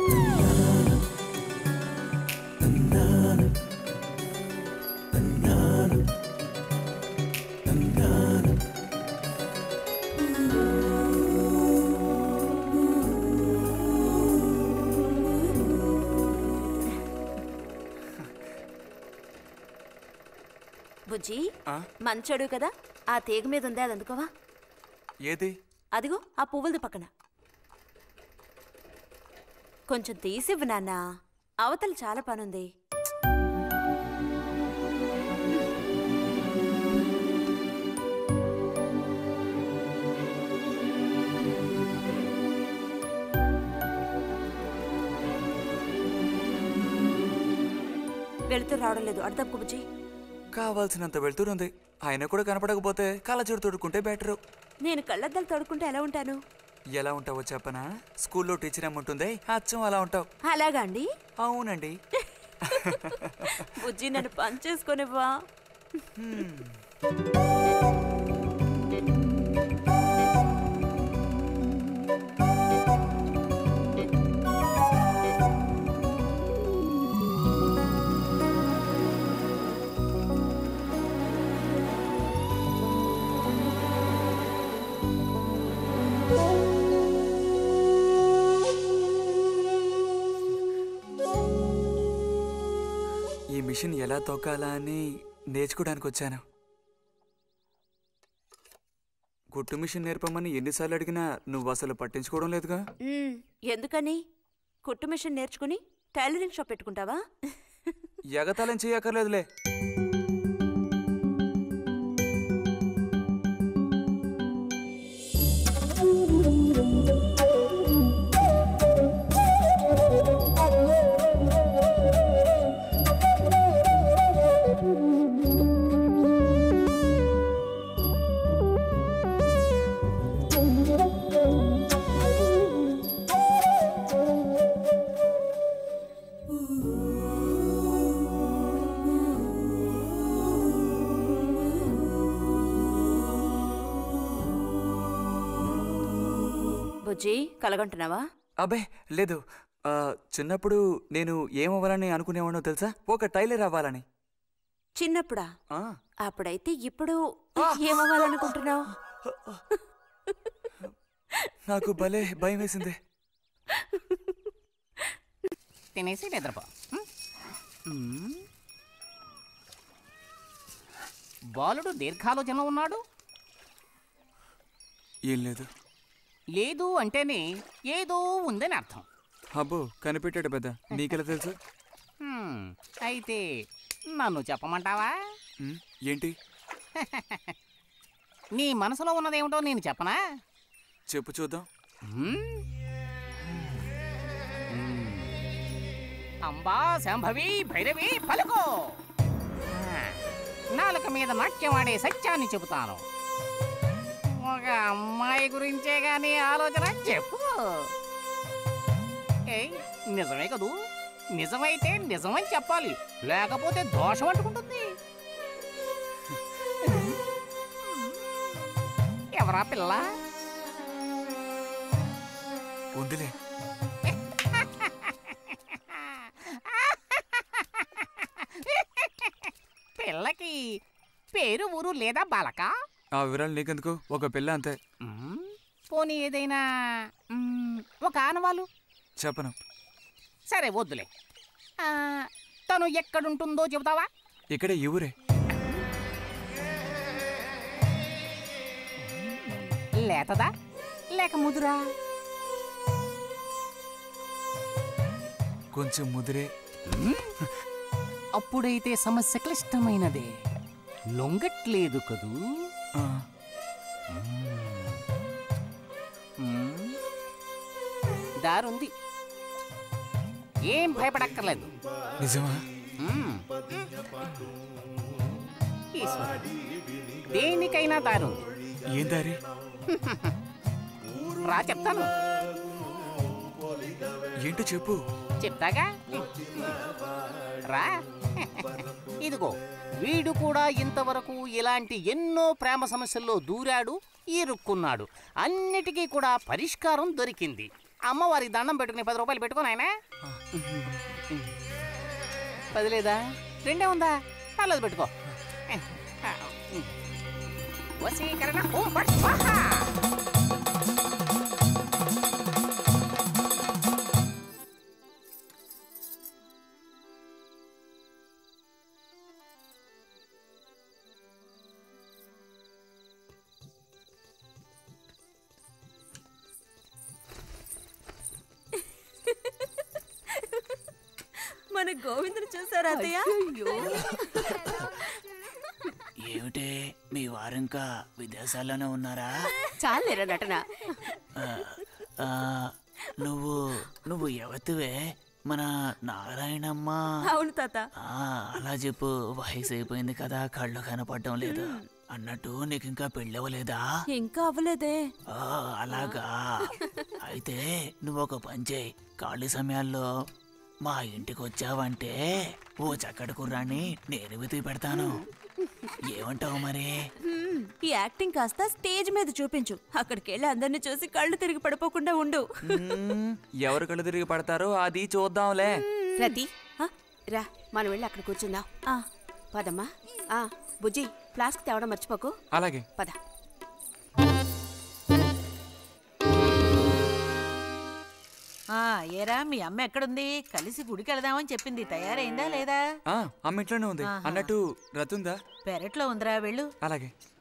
బుజ్జి ఆ? మంచోడు కదా ఆ తీగ మీద ఉంది అది అందుకోవా ఏది అదిగో ఆ పువ్వులది పక్కన కొంచెం తీసివ్వు నాన్న అవతల చాలా పనుంది వెళుతూ రావడం లేదు అడదప్పు బుజ్జి కావాల్సినంత వెళ్తురుంది ఆయన కూడా కనపడకపోతే కళ్ళజోడు తొడుక్కుంటే బెటరు నేను కళ్ళద్దాలు తడుకుంటే ఎలా ఉంటాను ఎలా ఉంటావో చెప్పనా స్కూల్లో టీచర్ ఏముంటుందే అచ్చం అలా ఉంటావు అలాగా అండి అవునండి బుజ్జి నన్ను పని చేసుకొనివ్వా ఈ మిషన్ ఎలా తొక్కాలా అని నేర్చుకోవడానికి వచ్చాను కుట్టు మిషన్ నేర్పమని ఎన్నిసార్లు అడిగినా నువ్వు అసలు పట్టించుకోవడం లేదుగా మ్మ్, ఎందుకని కుట్టు మిషన్ నేర్చుకుని టైలరింగ్ షాప్ పెట్టుకుంటావా ఎగతాళం చేయక్కర్లేదులే బుజ్జి కలగంటున్నావా అబ్బే లేదు ఆ, చిన్నప్పుడు నేను ఏమవ్వాలని అనుకునేవాడో తెలుసా ఒక టైలర్ అవ్వాలని చిన్నప్పుడా ఆ, అప్పుడైతే ఇప్పుడు ఏమవ్వాలనుకుంటున్నావు నాకు భలే భయం వేసింది తినేసి నిద్రపో ఉం? ఉం. బాలుడు దీర్ఘాలోచనలో ఉన్నాడు ఏం లేదు లేదు అంటేనే ఏదో ఉందని అర్థం అబ్బో కనిపెట్టాడు పెద్ద నీకెలా తెలుసు హ్మ్, అయితే నన్ను చెప్పమంటావా ఉమ్, ఏంటి నీ మనసులో ఉన్నదేమిటో నేను చెప్పనా చెప్పు చూద్దాం హ్మ్? హ్మ్. అంబా శాంభవి భైరవి పలుకో ఆ, నాలుక మీద నాట్యమాడే సత్యాన్ని చెబుతాను ఒక అమ్మాయి గురించే గాని ఆలోచన చెప్పు ఏయ్ నిజమే కదూ నిజమైతే నిజమని చెప్పాలి లేకపోతే దోషం అంటుకుంటుంది ఎవరా పిల్ల ఉందిలే పిల్లకి పేరు ఊరు లేదా బాలక ఆ వివరాలు నీకెందుకు ఒక పిల్ల అంతే మ్మ్, పోనీ ఏదైనా మ్మ్, ఒక ఆనవాలు చెప్పను సరే వద్దులే ఆ, తను ఎక్కడుంటుందో చెబుతావా ఇక్కడే ఈ ఊరే లేతదా లేక ముదురా కొంచెం ముదిరే అప్పుడైతే సమస్య క్లిష్టమైనదే లొంగట్లేదు కదూ ఆ, మ్మ్. దారుంది ఏం భయపడక్కర్లేదు నిజమా మ్మ్. ఈశ్వరుడు. దేనికైనా దారుంది ఏం దారి రా చెప్తాను ఏంటో చెప్పు చెప్తాగా రా ఇదిగో వీడు కూడా ఇంతవరకు ఇలాంటి ఎన్నో ప్రేమ సమస్యల్లో దూరాడు ఇరుక్కున్నాడు అన్నిటికీ కూడా పరిష్కారం దొరికింది అమ్మవారికి దండం పెట్టుకుని పది రూపాయలు పెట్టుకో నాయనా పది లేదా రెండే ఉందా పర్లేదు పెట్టుకో వశీకరణ ఓం ఫట్ స్వాహ. మన గోవిందుని చూసారా అత్తయ్య ఏమిటే మీ వారింకా విదేశాల్లోనే ఉన్నారా చాలేరా నటన ఆ, ఆ, నువ్వు నువ్వు ఎవతివే మన నారాయణమ్మ అవును తాత ఆ, అలా చెప్పు వయసు అయిపోయింది కదా కళ్ళు కనపడడం లేదు అన్నట్టు నీకు ఇంకా పెళ్ళవలేదా ఇంకా అవ్వలేదే ఆ, అలాగా అయితే నువ్వు ఒక పని చేయి ఖాళీ సమయాల్లో మా ఇంటికి వచ్చావంటే ఓ చక్కటి కుర్రాన్ని నేను వెతికి పెడతాను ఏమంటావు మరి హ్మ్, ఈ యాక్టింగ్ కాస్త స్టేజ్ మీద చూపించు అక్కడికి వెళ్ళి అందరిని చూసి కళ్ళు తిరిగి పడిపోకుండా ఉండు మ్మ్, ఎవరు కళ్ళు తిరిగి పడతారో అది చూద్దాంలే రతి రా మనం వెళ్ళి అక్కడ కూర్చుందాం ఆ, పదమ్మా ఆ బుజ్జి ఫ్లాస్క్ తేవడం మర్చిపోకు అలాగే పద ఆ ఏరా మీ అమ్మ ఎక్కడుంది కలిసి గుడికి వెళదామని చెప్పింది తయారైందా లేదా ఆ, అమ్మ ఇంట్లోనే ఉంది ఆహా. అన్నట్టు రతుందా పెరట్లో ఉందిరా వెళ్ళు అలాగే